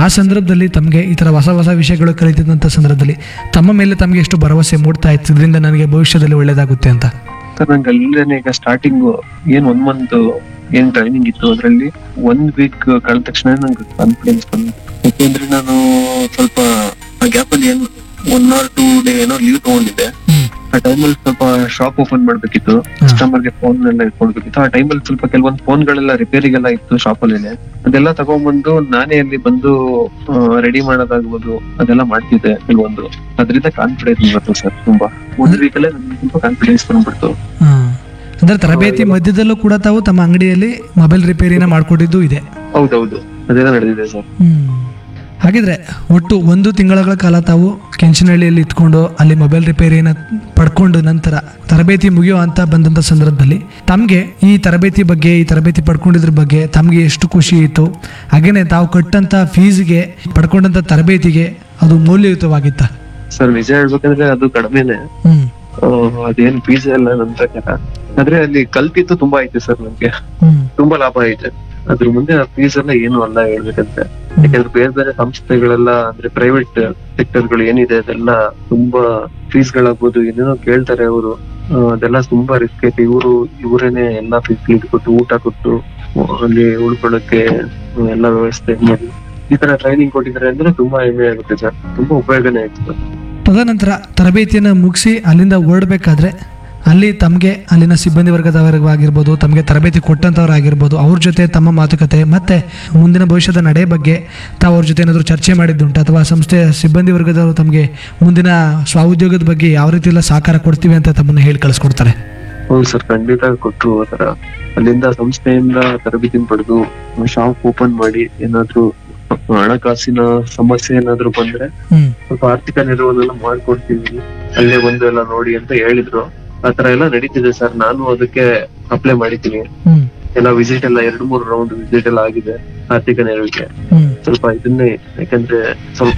ಆ ಸಂದರ್ಭದಲ್ಲಿ ತಮಗೆ ಈ ಥರ ಹೊಸ ಹೊಸ ವಿಷಯಗಳು ಕಲಿತಿದ್ದಂಥ ಸಂದರ್ಭದಲ್ಲಿ ತಮ್ಮ ಮೇಲೆ ತಮಗೆ ಎಷ್ಟು ಭರವಸೆ ಮೂಡ್ತಾ ಇತ್ತು ಇದರಿಂದ ನನಗೆ ಭವಿಷ್ಯದಲ್ಲಿ ಒಳ್ಳೇದಾಗುತ್ತೆ ಅಂತ ಸರ್ ನಂಗೆ ಅಲ್ಲೇನೆ ಈಗ ಸ್ಟಾರ್ಟಿಂಗ್ ಏನ್ ಒಂದ್ ಮಂತ್ ಏನ್ ಟ್ರೈನಿಂಗ್ ಇತ್ತು ಅದ್ರಲ್ಲಿ ಒಂದ್ ವೀಕ್ ಕಳೆದ ತಕ್ಷಣ ನಂಗೆ ಕಾನ್ಫಿಡೆನ್ಸ್ ಬಂತು ಯಾಕೆಂದ್ರೆ ನಾನು ಸ್ವಲ್ಪ ಆ ಗ್ಯಾಪ್ ಅಲ್ಲಿ ಏನು ಒನ್ ಆರ್ ಟೂ ಡೇ ಏನೋ ಲೀವ್ ತಗೊಂಡಿದ್ದೆ ಹ್ಮ್. ಆ ಟೈಮಲ್ಲಿ ಸ್ವಲ್ಪ ಶಾಪ್ ಓಪನ್ ಮಾಡ್ಬೇಕಿತ್ತು ಕಸ್ಟಮರ್ಗೆ ಫೋನ್ ಎಲ್ಲ ಇಟ್ಕೊಡ್ಬೇಕಿತ್ತು ಆ ಟೈಮಲ್ಲಿ ಸ್ವಲ್ಪ ಕೆಲವೊಂದು ಫೋನ್ಗಳೆಲ್ಲ ರಿಪೇರಿಗೆಲ್ಲ ಇತ್ತು ಶಾಪ್ ಅಲ್ಲೇನೆ ಅದೆಲ್ಲ ತಗೊಂಡ್ಬಂದು ನಾನೇ ಅಲ್ಲಿ ಬಂದು ರೆಡಿ ಮಾಡೋದಾಗ್ಬೋದು ಅದೆಲ್ಲ ಮಾಡ್ತಿದ್ದೆ ಕೆಲವೊಂದು ಅದರಿಂದ ಕಾನ್ಫಿಡೆನ್ಸ್ ಬಂತು ಸರ್ ತುಂಬಾ ಒಂದ್ ವೀಕಲ್ಲೇ ನನ್ಗೆ ಸ್ವಲ್ಪ ಕಾನ್ಫಿಡೆನ್ಸ್ ಬಂದ್ಬಿಡ್ತು ಹಾಂ ಅಂದರೆ ತರಬೇತಿ ಮಧ್ಯದಲ್ಲೂ ಕೂಡ ತಾವು ತಮ್ಮ ಅಂಗಡಿಯಲ್ಲಿ ಮೊಬೈಲ್ ರಿಪೇರಿನ ಮಾಡಿಕೊಟ್ಟಿದ್ದು ಇದೆ ಹೌದೌದು ಅದೆಲ್ಲ ನಡೆದಿದೆ ಸರ್ ಹ್ಮ್. ಹಾಗಿದ್ರೆ ಒಟ್ಟು ಒಂದು ತಿಂಗಳ ಕಾಲ ತಾವು ಕೆಂಚನಹಳ್ಳಿಯಲ್ಲಿ ಇತ್ಕೊಂಡು ಅಲ್ಲಿ ಮೊಬೈಲ್ ರಿಪೇರಿನ ಪಡ್ಕೊಂಡು ನಂತರ ತರಬೇತಿ ಮುಗಿಯೋ ಅಂತ ಬಂದಂಥ ಸಂದರ್ಭದಲ್ಲಿ ತಮಗೆ ಈ ತರಬೇತಿ ಬಗ್ಗೆ ಈ ತರಬೇತಿ ಪಡ್ಕೊಂಡಿದ್ರ ಬಗ್ಗೆ ತಮಗೆ ಎಷ್ಟು ಖುಷಿ ಇತ್ತು ಹಾಗೇನೆ ತಾವು ಕಟ್ಟಂತ ಫೀಸ್ಗೆ ಪಡ್ಕೊಂಡಂಥ ತರಬೇತಿಗೆ ಅದು ಮೌಲ್ಯಯುತವಾಗಿತ್ತ ಸರ್ ನಿಜ ಹೇಳ್ಬೇಕಂದ್ರೆ ಅದು ಕಡಿಮೆನೆ ಹ್ಮ್ ಆ, ಅದೇನ್ ಫೀಸ್ ಎಲ್ಲ ನನ್ ಪ್ರಕಾರ ಆದ್ರೆ ಅಲ್ಲಿ ಕಲ್ತಿತ್ತು ತುಂಬಾ ಐತೆ ಸರ್ ನಮ್ಗೆ ಹ್ಮ್ ತುಂಬಾ ಲಾಭ ಐತೆ ಅದ್ರ ಮುಂದೆ ಆ ಫೀಸ್ ಎಲ್ಲ ಏನು ಅಲ್ಲ ಹೇಳ್ಬೇಕಂದ್ರೆ ಯಾಕಂದ್ರೆ ಬೇರೆ ಬೇರೆ ಸಂಸ್ಥೆಗಳೆಲ್ಲ ಅಂದ್ರೆ ಪ್ರೈವೇಟ್ ಸೆಕ್ಟರ್ ಗಳು ಏನಿದೆ ಅದೆಲ್ಲ ತುಂಬಾ ಫೀಸ್ ಗಳಾಗ್ಬೋದು ಏನೇನೋ ಕೇಳ್ತಾರೆ ಅವರು ಅದೆಲ್ಲ ತುಂಬಾ ರಿಸ್ಕ್ ಐತೆ ಇವರು ಇವರೇನೆ ಎಲ್ಲಾ ಫೆಸಿಲಿಟಿ ಕೊಟ್ಟು ಊಟ ಕೊಟ್ಟು ಅಲ್ಲಿ ಉಳ್ಕೊಳ್ಳೋಕೆ ಎಲ್ಲ ವ್ಯವಸ್ಥೆ ಮಾಡಿ ಈ ತರ ಟ್ರೈನಿಂಗ್ ಕೊಟ್ಟಿದ್ದಾರೆ ಅಂದ್ರೆ ತುಂಬಾ ಹೆಮ್ಮೆ ಆಗುತ್ತೆ ಸರ್ ತುಂಬಾ ಉಪಯೋಗನೇ ಆಯ್ತು ಸರ್ ತದನಂತರ ತರಬೇತಿಯನ್ನು ಮುಗಿಸಿ ಅಲ್ಲಿಂದ ಹೊರಡ್ಬೇಕಾದ್ರೆ ಅಲ್ಲಿ ತಮಗೆ ಅಲ್ಲಿನ ಸಿಬ್ಬಂದಿ ವರ್ಗದವರಾಗಿರ್ಬೋದು ತಮಗೆ ತರಬೇತಿ ಕೊಟ್ಟಂಥವ್ರಾಗಿರ್ಬೋದು ಅವ್ರ ಜೊತೆ ತಮ್ಮ ಮಾತುಕತೆ ಮತ್ತು ಮುಂದಿನ ಭವಿಷ್ಯದ ನಡೆ ಬಗ್ಗೆ ತಾವು ಅವ್ರ ಜೊತೆ ಏನಾದರೂ ಚರ್ಚೆ ಮಾಡಿದ್ದುಂಟು ಅಥವಾ ಸಂಸ್ಥೆಯ ಸಿಬ್ಬಂದಿ ವರ್ಗದವರು ತಮಗೆ ಮುಂದಿನ ಸ್ವಾಉದ್ಯೋಗದ ಬಗ್ಗೆ ಯಾವ ರೀತಿ ಎಲ್ಲ ಸಹಕಾರ ಕೊಡ್ತೀವಿ ಅಂತ ತಮ್ಮನ್ನು ಹೇಳಿ ಕಳಿಸ್ಕೊಡ್ತಾರೆ ಹೌದು ಸರ್ ಖಂಡಿತ ಕೊಟ್ರು ಆತರ ಅಲ್ಲಿಂದ ಸಂಸ್ಥೆಯಿಂದ ತರಬೇತಿ ಪಡೆದು ಶಾಪ್ ಓಪನ್ ಮಾಡಿ ಏನಾದ್ರು ಹಣಕಾಸಿನ ಸಮಸ್ಯೆ ಏನಾದ್ರು ಬಂದ್ರೆ ಹ್ಮ್ ಸ್ವಲ್ಪ ಆರ್ಥಿಕ ನೆರವನ್ನೆಲ್ಲ ಮಾಡ್ಕೊಡ್ತೀವಿ ಅಲ್ಲೇ ಬಂದು ಎಲ್ಲ ನೋಡಿ ಅಂತ ಹೇಳಿದ್ರು ಆತರ ಎಲ್ಲ ನಡೀತಿದೆ ಸರ್ ನಾನು ಅದಕ್ಕೆ ಅಪ್ಲೈ ಮಾಡಿದ್ದೀನಿ ಹ್ಮ್ ಎಲ್ಲ ವಿಸಿಟ್ ಎಲ್ಲ ಎರಡು ಮೂರು ರೌಂಡ್ ವಿಸಿಟ್ ಎಲ್ಲ ಆಗಿದೆ ಆರ್ಥಿಕ ನೆರವಿಗೆ ಹ್ಮ್ ಸ್ವಲ್ಪ ಇದನ್ನೇ ಯಾಕಂದ್ರೆ ಸ್ವಲ್ಪ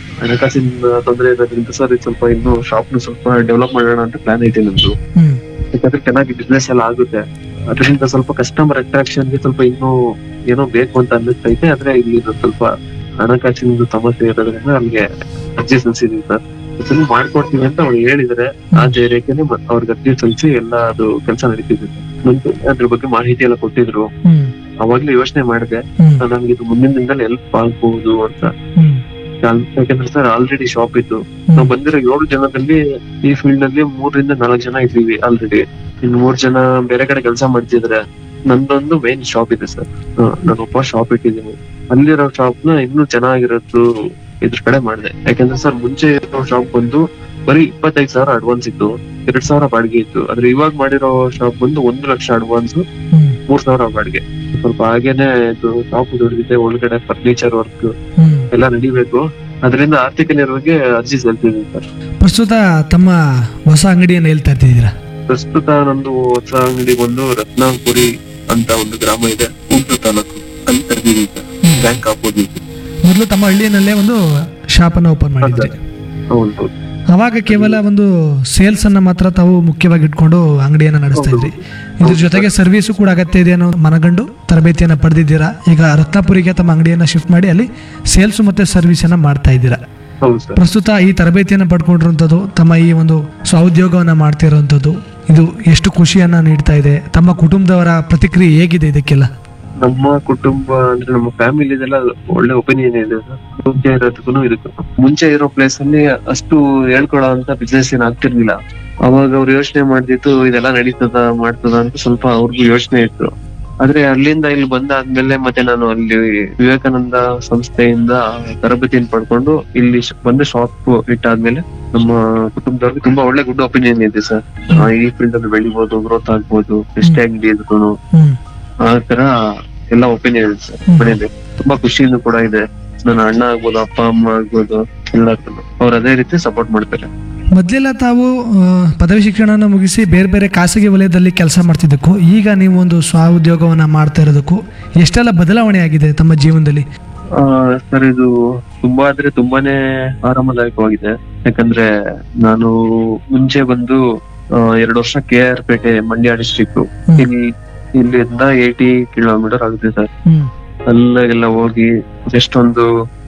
ಹಣಕಾಸಿನ ತೊಂದರೆ ಇರೋದ್ರಿಂದ ಸರ್ ಇದು ಸ್ವಲ್ಪ ಇನ್ನು ಶಾಪ್ ಸ್ವಲ್ಪ ಡೆವಲಪ್ ಮಾಡೋಣ ಅಂತ ಪ್ಲಾನ್ ಐತೆ ನಮ್ದು ಹ್ಮ್ ಯಾಕಂದ್ರೆ ಚೆನ್ನಾಗಿ ಬಿಸ್ನೆಸ್ ಎಲ್ಲ ಆಗುತ್ತೆ ಅದರಿಂದ ಸ್ವಲ್ಪ ಕಸ್ಟಮರ್ ಅಟ್ರಾಕ್ಷನ್ ಗೆ ಸ್ವಲ್ಪ ಇನ್ನೂ ಏನೋ ಬೇಕು ಅಂತ ಅನ್ನಿಸ್ತೈತೆ ಆದ್ರೆ ಇಲ್ಲಿ ಇದು ಸ್ವಲ್ಪ ಹಣಕಾಸಿನ ಸಮಸ್ಯೆ ಇರೋದ್ರಿಂದ ನಮ್ಗೆ ಅರ್ಜಿ ಸಲ್ಲಿಸಿದೀವಿ ಸರ್ ಇದನ್ನು ಮಾಡ್ಕೊಡ್ತೀವಿ ಅಂತ ಅವ್ರು ಹೇಳಿದ್ರೆ ಆ ಧೈರ್ಯಕ್ಕೆ ಅವ್ರಿಗೆ ಅರ್ಜಿ ಸಲ್ಲಿಸಿ ಎಲ್ಲ ಅದು ಕೆಲಸ ನಡೀತಿದೆ ಮುಂಚೆ ಅದ್ರ ಬಗ್ಗೆ ಮಾಹಿತಿ ಎಲ್ಲ ಕೊಟ್ಟಿದ್ರು ಹ್ಮ್ ಅವಾಗ್ಲೂ ಯೋಚನೆ ಮಾಡಿದೆ ಹ್ಮ್ ನಮ್ಗೆ ಇದು ಮುಂದಿನ ದಿನದಲ್ಲಿ ಹೆಲ್ಪ್ ಆಗ್ಬಹುದು ಅಂತ ಹ್ಮ್ ಯಾಕಂದ್ರೆ ಸರ್ ಆಲ್ರೆಡಿ ಶಾಪ್ ಇತ್ತು ನಾವು ಬಂದಿರೋ ಏಳು ಜನದಲ್ಲಿ ಈ ಫೀಲ್ಡ್ ನಲ್ಲಿ ಮೂರರಿಂದ ನಾಲ್ಕು ಜನ ಇದ್ದೀವಿ ಆಲ್ರೆಡಿ ಇನ್ನು ಮೂರ್ ಜನ ಬೇರೆ ಕಡೆ ಕೆಲಸ ಮಾಡ್ತಿದ್ರೆ ನಂದೊಂದು ಮೇನ್ ಶಾಪ್ ಇದೆ ಸರ್ ನಾನೊಬ್ಬ ಶಾಪ್ ಇಟ್ಟಿದ್ದೀನಿ ಅಲ್ಲಿರೋ ಶಾಪ್ ನ ಇನ್ನೂ ಚೆನ್ನಾಗಿರೋದು ಇದ್ರ ಕಡೆ ಮಾಡಿದೆ ಯಾಕಂದ್ರೆ ಸರ್ ಮುಂಚೆ ಇರೋ ಶಾಪ್ ಬಂದು ಬರೀ ಇಪ್ಪತ್ತೈದು ಸಾವಿರ ಅಡ್ವಾನ್ಸ್ ಇತ್ತು ಎರಡ್ ಸಾವಿರ ಬಾಡಿಗೆ ಇತ್ತು ಆದ್ರೆ ಇವಾಗ ಮಾಡಿರೋ ಶಾಪ್ ಬಂದು ಒಂದು ಲಕ್ಷ ಅಡ್ವಾನ್ಸ್ ಹ್ಮ್ ಮೂರ್ ಸಾವಿರ ಬಾಡಿಗೆ ಸ್ವಲ್ಪ ಹಾಗೇನೆ ಇದು ಶಾಪ್ ದುಡಿದಿದೆ ಒಳಗಡೆ ಫರ್ನಿಚರ್ ವರ್ಕ್ ಹ್ಮ್ ಎಲ್ಲ ನಡಿಬೇಕು ಅದರಿಂದ ಆರ್ಥಿಕ ನೆರವಿಗೆ ಅರ್ಜಿ ಸಲ್ಲಿಸಿದ್ದೀನಿ ಸರ್ ಪ್ರಸ್ತುತ ತಮ್ಮ ಹೊಸ ಅಂಗಡಿಯನ್ನು ಹೇಳ್ತಾ ಇರ್ತಿದ್ದೀರಾ ಪ್ರಸ್ತುತ ನಂದು ಹೊಸ ಅಂಗಡಿ ಬಂದು ರತ್ನಾಪುರಿ ಅಂತ ಒಂದು ಗ್ರಾಮ ಇದೆ ಉಂಟು ತಾಲೂಕು ಅಲ್ಲಿ ತೆರೆದಿದ್ದೀನಿ ಸರ್ ಬ್ಯಾಂಕ್ ಆಪೋಸಿಟ್ ಮೊದಲು ತಮ್ಮ ಹಳ್ಳಿಯಲ್ಲೇ ಒಂದು ಶಾಪನ್ನು ಓಪನ್ ಮಾಡಿದ್ರಿ ಹೌದು ಅವಾಗ ಕೇವಲ ಒಂದು ಸೇಲ್ಸ್ ಅನ್ನ ಮಾತ್ರ ತಾವು ಮುಖ್ಯವಾಗಿ ಇಟ್ಕೊಂಡು ಅಂಗಡಿಯನ್ನ ನಡೆಸ್ತಾ ಇದ್ರಿ ಇದ್ರ ಜೊತೆಗೆ ಸರ್ವಿಸು ಕೂಡ ಅಗತ್ಯ ಇದೆ ಅನ್ನೋ ಮನಗಂಡು ತರಬೇತಿಯನ್ನ ಪಡೆದಿದ್ದೀರಾ ಈಗ ರತ್ನಾಪುರಿಗೆ ತಮ್ಮ ಅಂಗಡಿಯನ್ನ ಶಿಫ್ಟ್ ಮಾಡಿ ಅಲ್ಲಿ ಸೇಲ್ಸ್ ಮತ್ತೆ ಸರ್ವಿಸ್ ಅನ್ನ ಮಾಡ್ತಾ ಇದ್ದೀರಾ ಹೌದು ಸರ್ ಪ್ರಸ್ತುತ ಈ ತರಬೇತಿಯನ್ನು ಪಡ್ಕೊಂಡಿರುವಂಥದ್ದು ತಮ್ಮ ಈ ಒಂದು ಸ್ವಉದ್ಯೋಗವನ್ನ ಮಾಡ್ತಿರೋಂಥದ್ದು ಇದು ಎಷ್ಟು ಖುಷಿಯನ್ನ ನೀಡ್ತಾ ಇದೆ ತಮ್ಮ ಕುಟುಂಬದವರ ಪ್ರತಿಕ್ರಿಯೆ ಹೇಗಿದೆ ಇದಕ್ಕೆಲ್ಲ ನಮ್ಮ ಕುಟುಂಬ ಅಂದ್ರೆ ನಮ್ಮ ಫ್ಯಾಮಿಲಿದೆಲ್ಲ ಒಳ್ಳೆ ಒಪಿನಿಯನ್ ಇದೆ ಸರ್ ಮುಂಚೆ ಇರೋದಕ್ಕೂ ಇದಕ್ಕೂ ಮುಂಚೆ ಇರೋ ಪ್ಲೇಸ್ ಅಲ್ಲಿ ಅಷ್ಟು ಹೇಳ್ಕೊಳೋ ಅಂತ ಬಿಸ್ನೆಸ್ ಏನ್ ಆಗ್ತಿರ್ಲಿಲ್ಲ ಅವಾಗ ಅವ್ರು ಯೋಚನೆ ಮಾಡ್ತಿತ್ತು ಇದೆಲ್ಲ ನಡೀತದ ಮಾಡ್ತದ ಅಂತ ಸ್ವಲ್ಪ ಅವ್ರಿಗೂ ಯೋಚನೆ ಇತ್ತು ಆದ್ರೆ ಅಲ್ಲಿಂದ ಇಲ್ಲಿ ಬಂದಾದ್ಮೇಲೆ ಮತ್ತೆ ನಾನು ಅಲ್ಲಿ ವಿವೇಕಾನಂದ ಸಂಸ್ಥೆಯಿಂದ ತರಬೇತಿಯನ್ನು ಪಡ್ಕೊಂಡು ಇಲ್ಲಿ ಶ- ಬಂದು ಶಾಪ್ ಇಟ್ಟಾದ್ಮೇಲೆ ನಮ್ಮ ಕುಟುಂಬದವ್ರಿಗೆ ತುಂಬಾ ಒಳ್ಳೆ ಗುಡ್ ಒಪಿನಿಯನ್ ಇದೆ ಸರ್ ಈ ಫೀಲ್ಡ್ ಅಲ್ಲಿ ಬೆಳಿಬಹುದು ಗ್ರೋತ್ ಆಗ್ಬೋದು ಎಷ್ಟೇ ಅಂಗಡಿ ಇದ್ರು ಹ್ಮ್ ಆ ತರ ಎಲ್ಲ ಒಪಿನಿಯನ್ ಸರ್ ಹ್ಮ್. ಮನೇಲಿ ತುಂಬಾ ಖುಷಿಯಿಂದ ಕೂಡ ಇದೆ ನನ್ನ ಅಣ್ಣ ಆಗ್ಬೋದು ಅಪ್ಪ ಅಮ್ಮ ಆಗ್ಬೋದು ಎಲ್ಲರೂ ಅವ್ರು ಅದೇ ರೀತಿ ಸಪೋರ್ಟ್ ಮಾಡ್ತಾರೆ ಮೊದಲೆಲ್ಲ ತಾವು ಆ, ಪದವಿ ಶಿಕ್ಷಣನ ಮುಗಿಸಿ ಬೇರೆ ಬೇರೆ ಖಾಸಗಿ ವಲಯದಲ್ಲಿ ಕೆಲಸ ಮಾಡ್ತಿದ್ದಕ್ಕೂ ಈಗ ನೀವು ಒಂದು ಸ್ವಉದ್ಯೋಗವನ್ನ ಮಾಡ್ತಾ ಇರೋದಕ್ಕೂ ಎಷ್ಟೆಲ್ಲ ಬದಲಾವಣೆ ಆಗಿದೆ ತಮ್ಮ ಜೀವನದಲ್ಲಿ ಆ ಸರ್ ಇದು ತುಂಬಾ ಅಂದ್ರೆ ತುಂಬಾನೇ ಆರಾಮದಾಯಕವಾಗಿದೆ ಯಾಕಂದ್ರೆ ನಾನು ಮುಂಚೆ ಬಂದು ಆ, ಎರಡು ವರ್ಷ ಕೆ ಆರ್ ಪೇಟೆ ಮಂಡ್ಯ ಡಿಸ್ಟ್ರಿಕ್ಟ್ ಹ್ಮ್. ಇಲ್ಲಿ ಇಲ್ಲಿಂದ ಏಯ್ಟಿ ಕಿಲೋಮೀಟರ್ ಆಗುತ್ತೆ ಸರ್ ಹ್ಮ್ ಅಲ್ಲೆಲ್ಲ ಹೋಗಿ ಜಸ್ಟ್ ಒಂದು